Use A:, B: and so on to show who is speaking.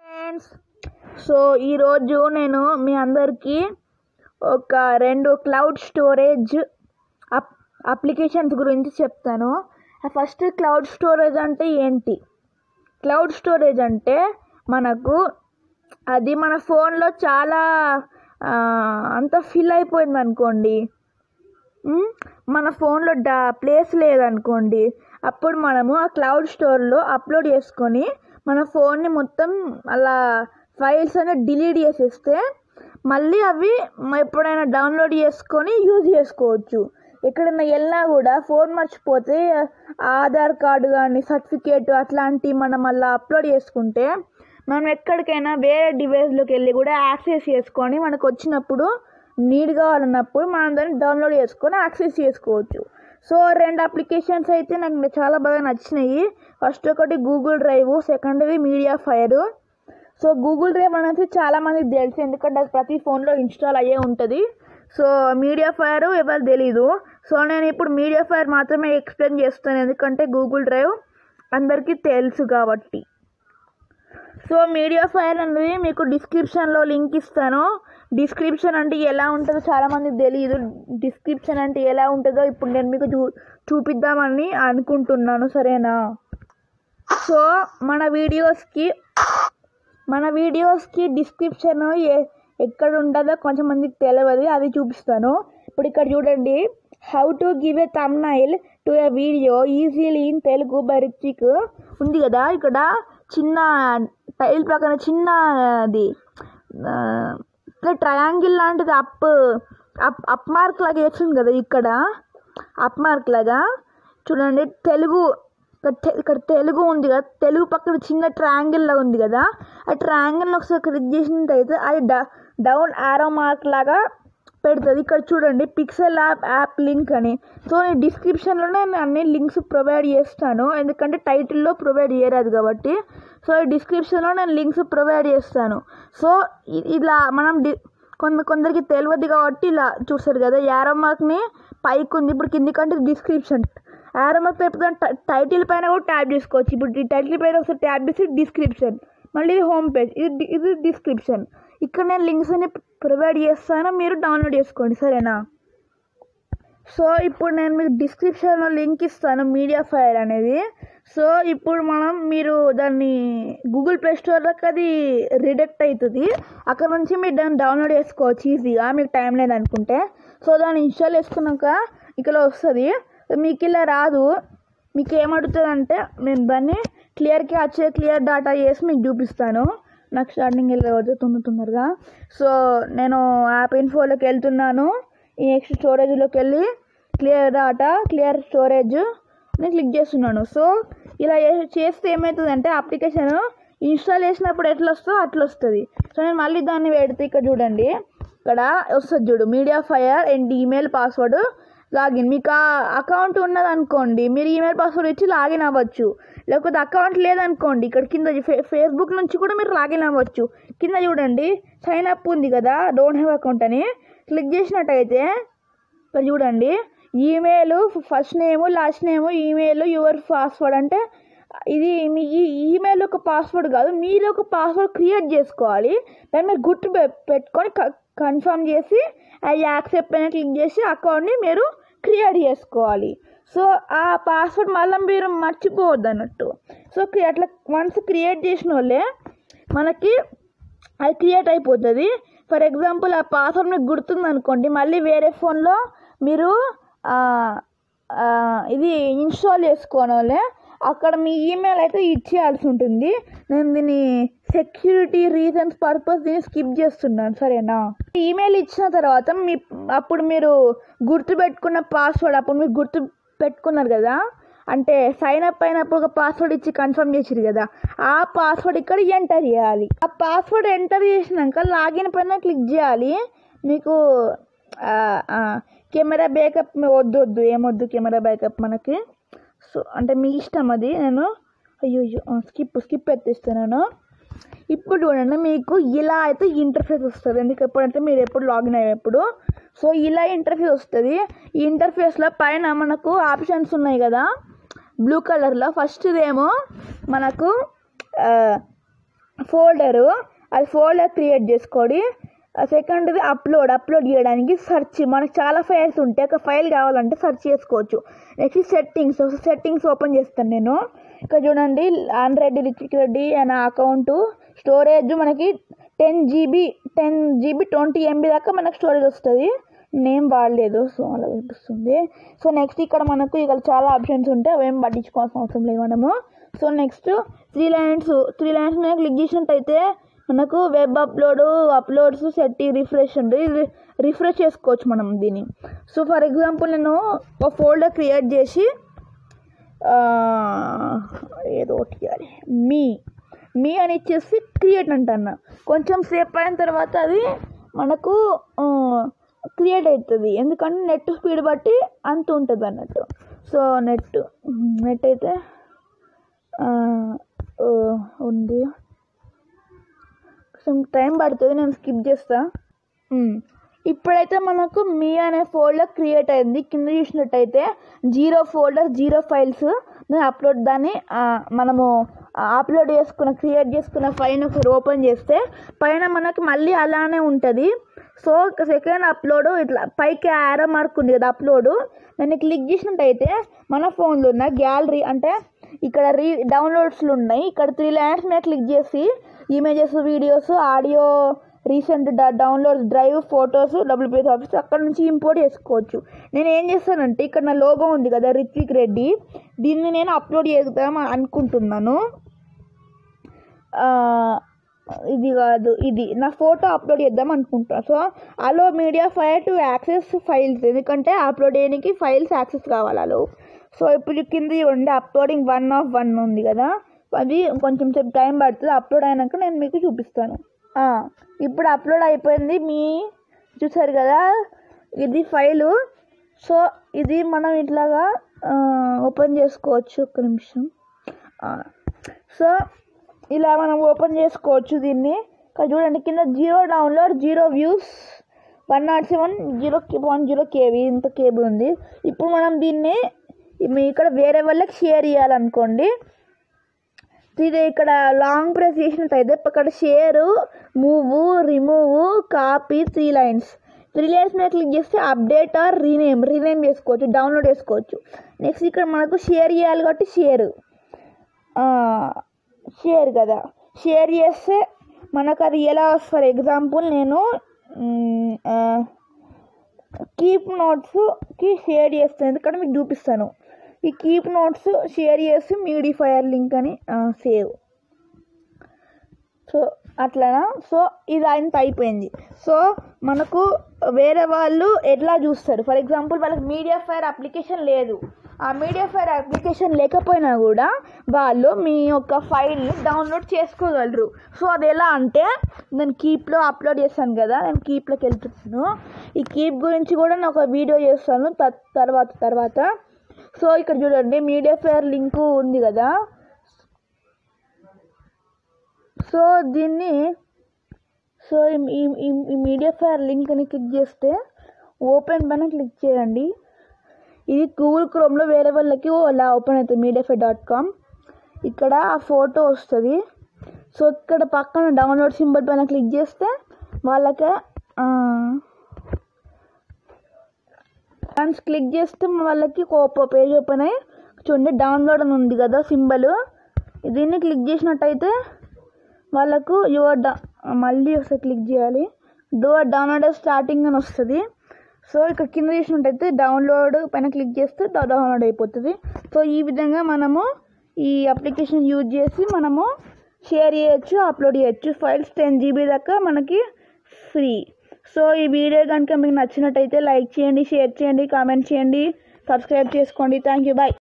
A: Friends so ఈరోజు నేను మీ అందరికీ ఒక రెండు క్లౌడ్ స్టోరేజ్ అప్ అప్లికేషన్స్ గురించి చెప్తాను ఫస్ట్ క్లౌడ్ స్టోరేజ్ అంటే ఏంటి క్లౌడ్ స్టోరేజ్ అంటే మనకు అది మన ఫోన్లో చాలా ఆ, అంత ఫిల్ అయిపోయింది అనుకోండి మ్, మన ఫోన్లో డా ప్లేస్ లేదనుకోండి అప్పుడు మనము ఆ క్లౌడ్ స్టోర్లో అప్లోడ్ చేసుకొని మన ఫోన్ని మొత్తం అలా ఫైల్స్ అనేది డిలీట్ చేసేస్తే మళ్ళీ అవి మ- ఎప్పుడైనా డౌన్లోడ్ చేసుకొని యూజ్ చేసుకోవచ్చు ఎక్కడైనా వెళ్ళినా కూడా ఫోన్ మర్చిపోతే ఆధార్ కార్డు కానీ సర్టిఫికేట్ అట్లాంటివి మనం అలా అప్లోడ్ చేసుకుంటే మనం ఎక్కడికైనా వేరే డివైస్లోకి వెళ్ళి కూడా యాక్సెస్ చేసుకొని మనకు వచ్చినప్పుడు నీడ్ కావాలన్నప్పుడు మనం దాన్ని డౌన్లోడ్ చేసుకొని యాక్సెస్ చేసుకోవచ్చు సో రెండు అప్లికేషన్స్ అయితే నాకు చాలా బాగా నచ్చినాయి ఫస్ట్ ఒకటి గూగుల్ డ్రైవ్ సెకండ్ది MediaFire so Google Drive అనేది చాలా మందికి తెలుసు ఎందుకంటే అది ప్రతి ఫోన్లో ఇన్స్టాల్ అయ్యే ఉంటుంది సో మీడియా ఫైర్ ఎవరు తెలీదు సో నేను ఇప్పుడు మీడియా ఫైర్ మాత్రమే ఎక్స్ప్లెయిన్ చేస్తాను ఎందుకంటే గూగుల్ డ్రైవ్ అందరికీ తెలుసు కాబట్టి సో మీడియా ఫైల్ అనేది మీకు డిస్క్రిప్షన్లో లింక్ ఇస్తాను డిస్క్రిప్షన్ అంటే ఎలా ఉంటుందో చాలామందికి తెలియదు డిస్క్రిప్షన్ అంటే ఎలా ఉంటుందో ఇప్పుడు నేను మీకు చూ చూపిద్దామని అనుకుంటున్నాను సరేనా సో మన వీడియోస్కి మన వీడియోస్కి డిస్క్రిప్షన్ ఏ ఎక్కడ ఉంటుందో కొంచెం మందికి తెలియదు అది చూపిస్తాను ఇప్పుడు ఇక్కడ చూడండి how to give a thumbnail to a video easily in Telugu by Richik ఉంది కదా ఇక్కడ చిన్న టైల్ ప్రక్కన చిన్న అది ఆ, ఇట్లా ట్రయాంగిల్ లాంటిది అప్ అప్ అప్ మార్క్ లాగా వేస్తుంది కదా ఇక్కడ అప్ మార్క్ లాగా చూడండి తెలుగు ఇక్కడ తె- ఇక్కడ తెలుగు ఉంది కదా తెలుగు పక్కన చిన్న ట్రయాంగిల్ లాగా ఉంది కదా ఆ ట్రయాంగిల్ ఒకసారి క్లిక్ చేసినట్టయితే అది డ- డౌన్ ఆరో మార్క్ లాగా పెడుతుంది ఇక్కడ చూడండి పిక్సెల్ యాప్ యాప్ లింక్ అని సో నేను డిస్క్రిప్షన్లోనే నేను అన్ని లింక్స్ ప్రొవైడ్ చేస్తాను ఎందుకంటే టైటిల్లో ప్రొవైడ్ చేయరాదు కాబట్టి సో ఈ డిస్క్రిప్షన్లో నేను లింక్స్ ప్రొవైడ్ చేస్తాను సో ఇ- ఇలా మనం డి కొంత కొందరికి తెలియదు కాబట్టి ఇలా చూస్తారు కదా యారో మార్క్ని పైకి ఉంది ఇప్పుడు కిందికంటే డిస్క్రిప్షన్ యారో మార్క్ ఎప్పుడు టైటిల్ పైన కూడా ట్యాప్ చేసుకోవచ్చు ఇప్పుడు ఈ టైటిల్ పైన ఒకసారి ట్యాప్ చేసి డిస్క్రిప్షన్ మళ్ళీ ఇది హోమ్ పేజ్ ఇది డి- ఇది డిస్క్రిప్షన్ ఇక్కడ నేను లింక్స్ అన్ని ప్రొవైడ్ చేస్తాను మీరు డౌన్లోడ్ చేసుకోండి సరేనా సో ఇప్పుడు నేను మీకు డిస్క్రిప్షన్లో లింక్ ఇస్తాను మీడియా ఫైర్ అనేది సో ఇప్పుడు మనం మీరు దాన్ని గూగుల్ ప్లే స్టోర్లోకి అది రిడక్ట్ అవుతుంది అక్కడ నుంచి మీరు దాన్ని డౌన్లోడ్ చేసుకోవచ్చు ఈజీగా మీకు టైం లేదనుకుంటే సో దాన్ని ఇన్స్టాల్ చేసుకున్నాక ఇక్కడ వస్తుంది మీకు ఇలా రాదు మీకు ఏమడుగుతుంది అంటే నేను దాన్ని క్లియర్ క్యాచ్ క్లియర్ డాటా చేసి మీకు చూపిస్తాను నాకు స్టార్టింగ్ వెళ్ళవచ్చు తొందర తొందరగా సో నేను యాప్ ఇన్ఫోలోకి వెళ్తున్నాను ఈ నెక్స్ట్ స్టోరేజ్లోకి వెళ్ళి క్లియర్ డాటా క్లియర్ స్టోరేజ్ నేను క్లిక్ చేస్తున్నాను సో ఇలా చే- చేస్తే ఏమవుతుందంటే అప్లికేషన్ ఇన్స్టాల్ చేసినప్పుడు ఎట్లా వస్తుందో అట్లా వస్తుంది సో నేను మళ్ళీ దాన్ని పెడితే ఇక్కడ చూడండి ఇక్కడ వస్తుంది చూడు MediaFire and email password login మీకు ఆ అకౌంట్ ఉన్నదనుకోండి మీరు ఈమెయిల్ పాస్వర్డ్ ఇచ్చి లాగిన్ అవ్వచ్చు లేకపోతే అకౌంట్ లేదనుకోండి ఇక్కడ కింద ఫే ఫేస్బుక్ నుంచి కూడా మీరు లాగిన్ అవ్వచ్చు కింద చూడండి సైన్ అప్ ఉంది కదా డోంట్ హ్యావ్ అకౌంట్ అని క్లిక్ చేసినట్టయితే ఇక్కడ చూడండి email first name last name email your password అంటే ఇది మీ ఈ ఈమెయిల్ ఒక పాస్వర్డ్ కాదు మీరు ఒక పాస్వర్డ్ క్రియేట్ చేసుకోవాలి దాన్ని మీరు గుర్తు పె- పెట్టుకొని కన్ఫర్మ్ చేసి అది యాక్సెప్ట్ అని క్లిక్ చేసి అకౌంట్ని మీరు క్రియేట్ చేసుకోవాలి సో ఆ పాస్వర్డ్ మళ్ళీ మీరు మర్చిపోవద్దు అన్నట్టు సో క్రి- అట్లా వన్స్ క్రియేట్ చేసిన వాళ్ళే మనకి అది క్రియేట్ అయిపోతుంది ఫర్ ఎగ్జాంపుల్ ఆ పాస్వర్డ్ మీకు గుర్తుంది అనుకోండి మళ్ళీ వేరే ఫోన్లో మీరు ఆ, ఆ, ఇది ఇన్స్టాల్ చేసుకోవడం వల్లే అక్కడ మీ ఈమెయిల్ అయితే ఇచ్చేయాల్సి ఉంటుంది నేను దీన్ని సెక్యూరిటీ రీజన్స్ పర్పస్ దీన్ని స్కిప్ చేస్తున్నాను సరేనా ఈమెయిల్ ఇచ్చిన తర్వాత మీ అప్పుడు మీరు గుర్తు పెట్టుకున్న పాస్వర్డ్ అప్పుడు మీరు గుర్తు పెట్టుకున్నారు కదా అంటే సైన్ అప్ అయినప్పుడు ఒక పాస్వర్డ్ ఇచ్చి కన్ఫర్మ్ చేసిరు కదా ఆ పాస్వర్డ్ ఇక్కడ ఎంటర్ చేయాలి ఆ పాస్వర్డ్ ఎంటర్ చేసినాక లాగిన్ పైన క్లిక్ చేయాలి మీకు కెమెరా బ్యాకప్ వద్దు వద్దు ఏమొద్దు కెమెరా బ్యాకప్ మనకి సో అంటే మీ ఇష్టం అది నేను అయ్యో అయ్యో స్కిప్ స్కిప్ ఎత్తిస్తున్నాను ఇప్పుడు చూడండి మీకు ఇలా అయితే ఇంటర్ఫేస్ వస్తుంది ఎందుకు ఎప్పుడంటే మీరు ఎప్పుడు లాగిన్ అయ్యేప్పుడు సో ఇలా ఇంటర్ఫేస్ వస్తుంది ఈ ఇంటర్ఫేస్లో పైన మనకు ఆప్షన్స్ ఉన్నాయి కదా బ్లూ కలర్లో ఫస్ట్ ఏమో మనకు ఫోల్డరు అది ఫోల్డర్ క్రియేట్ చేసుకోండి సెకండ్ది అప్లోడ్ అప్లోడ్ చేయడానికి సెర్చ్ మనకు చాలా ఫైల్స్ ఉంటాయి ఒక ఫైల్ కావాలంటే సెర్చ్ చేసుకోవచ్చు నెక్స్ట్ సెట్టింగ్స్ సెట్టింగ్స్ ఓపెన్ చేస్తాను నేను ఇక్కడ చూడండి ఆండ్రాయిడ్ రిచిక్ రెడ్డి అనే అకౌంట్ స్టోరేజ్ మనకి ten GB ten GB twenty MB దాకా మనకు స్టోరేజ్ వస్తుంది నేమ్ వాడలేదు సో అలా చూపిస్తుంది సో నెక్స్ట్ ఇక్కడ మనకు ఇక్కడ చాలా ఆప్షన్స్ ఉంటాయి అవి ఏం పట్టించుకోవాల్సిన అవసరం లేదు మనము so next three lines three lines మీద క్లిక్ చేసినట్టయితే మనకు web upload uploads set refresh ఉంది రిఫ్రెష్ చేసుకోవచ్చు మనం దీన్ని సో ఫర్ ఎగ్జాంపుల్ నేను ఒక ఫోల్డర్ క్రియేట్ చేసి ఆ, ఏదో ఒకటి చేయాలి మీ మీ అని ఇచ్చేసి క్రియేట్ అంటన్నా కొంచెం సేపు అయిన తర్వాత అది మనకు క్రియేట్ అవుతుంది ఎందుకంటే నెట్ స్పీడ్ బట్టి అంత ఉంటుంది అన్నట్టు సో నెట్ నెట్ అయితే ఆ, ఓ, ఉంది కొంచెం టైం పడుతుంది నేను స్కిప్ చేస్తా మ్మ్. ఇప్పుడైతే మనకు మీ అనే ఫోల్డర్ క్రియేట్ అయింది కింద చూసినట్టయితే జీరో ఫోల్డర్ జీరో ఫైల్స్ నేను అప్లోడ్ దాన్ని ఆ, మనము అప్లోడ్ చేసుకున్న క్రియేట్ చేసుకున్న ఫైల్ ఒకసారి ఓపెన్ చేస్తే పైన మనకి మళ్ళీ అలానే ఉంటుంది సో సెకండ్ అప్లోడ్ ఇట్లా పైకి ఆరో మార్క్ ఉంది కదా అప్లోడ్ దాన్ని క్లిక్ చేసినట్టయితే మన ఫోన్లో ఉన్న గ్యాలరీ అంటే ఇక్కడ రీ డౌన్లోడ్స్లు ఉన్నాయి ఇక్కడ త్రీ లైన్స్ మీద క్లిక్ చేసి images videos audio recent download drive photos WPS office అక్కడ నుంచి ఇంపోర్ట్ చేసుకోవచ్చు నేను ఏం చేస్తానంటే ఇక్కడ నా లోగో ఉంది కదా రిత్విక్ రెడ్డి దీన్ని నేను అప్లోడ్ చేద్దాం అనుకుంటున్నాను ఆ, ఇది కాదు ఇది నా ఫోటో అప్లోడ్ చేద్దాం అనుకుంటా so allow media file to access files ఎందుకంటే అప్లోడ్ చేయడానికి ఫైల్స్ యాక్సెస్ కావాలి అలో సో ఇప్పుడు కింద చూడండి అప్లోడింగ్ వన్ ఆఫ్ వన్ ఉంది కదా అది కొంచెం సేపు టైం పడుతుంది అప్లోడ్ అయినాక నేను మీకు చూపిస్తాను ఆ, ఇప్పుడు అప్లోడ్ అయిపోయింది మీ చూసారు కదా ఇది ఫైలు సో ఇది మనం ఇట్లాగా ఓపెన్ చేసుకోవచ్చు ఒక్క నిమిషం ఆ, సో ఇలా మనం ఓపెన్ చేసుకోవచ్చు దీన్ని ఇక్కడ చూడండి కింద zero download zero views one nought seven zero one zero KB ఇంత కేబీ ఉంది ఇప్పుడు మనం దీన్ని మీ ఇక్కడ వేరే వాళ్ళకి షేర్ చేయాలనుకోండి ఇది ఇక్కడ లాంగ్ ప్రెస్ చేసినట్టయితే ఇక్కడ share move remove copy three lines three lines మీద క్లిక్ చేస్తే అప్డేట్ ఆర్ రీనేమ్ రీనేమ్ చేసుకోవచ్చు డౌన్లోడ్ చేసుకోవచ్చు నెక్స్ట్ ఇక్కడ మనకు షేర్ చేయాలి కాబట్టి షేర్ షేర్ కదా షేర్ చేస్తే మనకు అది ఎలా ఫర్ ఎగ్జాంపుల్ నేను కీప్ నోట్స్కి షేర్ చేస్తాను ఎందుకంటే మీకు చూపిస్తాను ఈ కీప్ నోట్స్ షేర్ చేసి మీడిఫైయర్ లింక్ అని సేవ్ సో అట్లనా సో ఇది అంత అయిపోయింది సో మనకు వేరే వాళ్ళు ఎట్లా చూస్తారు ఫర్ ఎగ్జాంపుల్ వాళ్ళకి మీడియా ఫైర్ అప్లికేషన్ లేదు ఆ మీడియా ఫైర్ అప్లికేషన్ లేకపోయినా కూడా వాళ్ళు మీ యొక్క ఫైల్ని డౌన్లోడ్ చేసుకోగలరు సో అది ఎలా అంటే నేను కీప్లో అప్లోడ్ చేశాను కదా నేను కీప్లోకి వెళ్తున్నాను ఈ కీప్ గురించి కూడా నేను ఒక వీడియో చేస్తాను త- తర్వాత తర్వాత సో ఇక్కడ చూడండి మీడియా ఫైర్ లింక్ ఉంది కదా సో దీన్ని సో ఈ- ఈ ఈ- ఈ మీడియా ఫైర్ లింక్ని క్లిక్ చేస్తే ఓపెన్ పైన క్లిక్ చేయండి ఇది గూగుల్ క్రోమ్లో వేరే వాళ్ళకి అలా ఓపెన్ అవుతుంది మీడియా ఫైర్ డాట్ కామ్ ఇక్కడ ఆ ఫోటో వస్తుంది సో ఇక్కడ పక్కన డౌన్లోడ్ సింబల్ పైన క్లిక్ చేస్తే వాళ్ళకి వన్స్ క్లిక్ చేస్తే వాళ్ళకి ఒక పేజ్ ఓపెన్ అయ్యి చూడండి డౌన్లోడ్ అని ఉంది కదా సింబల్ దీన్ని క్లిక్ చేసినట్టయితే వాళ్ళకు యువర్ డా మళ్ళీ ఒకసారి క్లిక్ చేయాలి డోర్ డౌన్లోడ్ స్టార్టింగ్ అని వస్తుంది సో ఇక్కడ కింద చేసినట్టయితే డౌన్లోడ్ పైన క్లిక్ చేస్తే డా- డౌన్లోడ్ అయిపోతుంది సో ఈ విధంగా మనము ఈ అప్లికేషన్ యూజ్ చేసి మనము షేర్ చేయొచ్చు అప్లోడ్ చేయొచ్చు ఫైల్స్ టెన్ జీబీ దాకా మనకి ఫ్రీ సో ఈ వీడియో కనుక మీకు నచ్చినట్టయితే లైక్ చేయండి షేర్ చేయండి కామెంట్ చేయండి సబ్స్క్రైబ్ చేసుకోండి థ్యాంక్ యూ బాయ్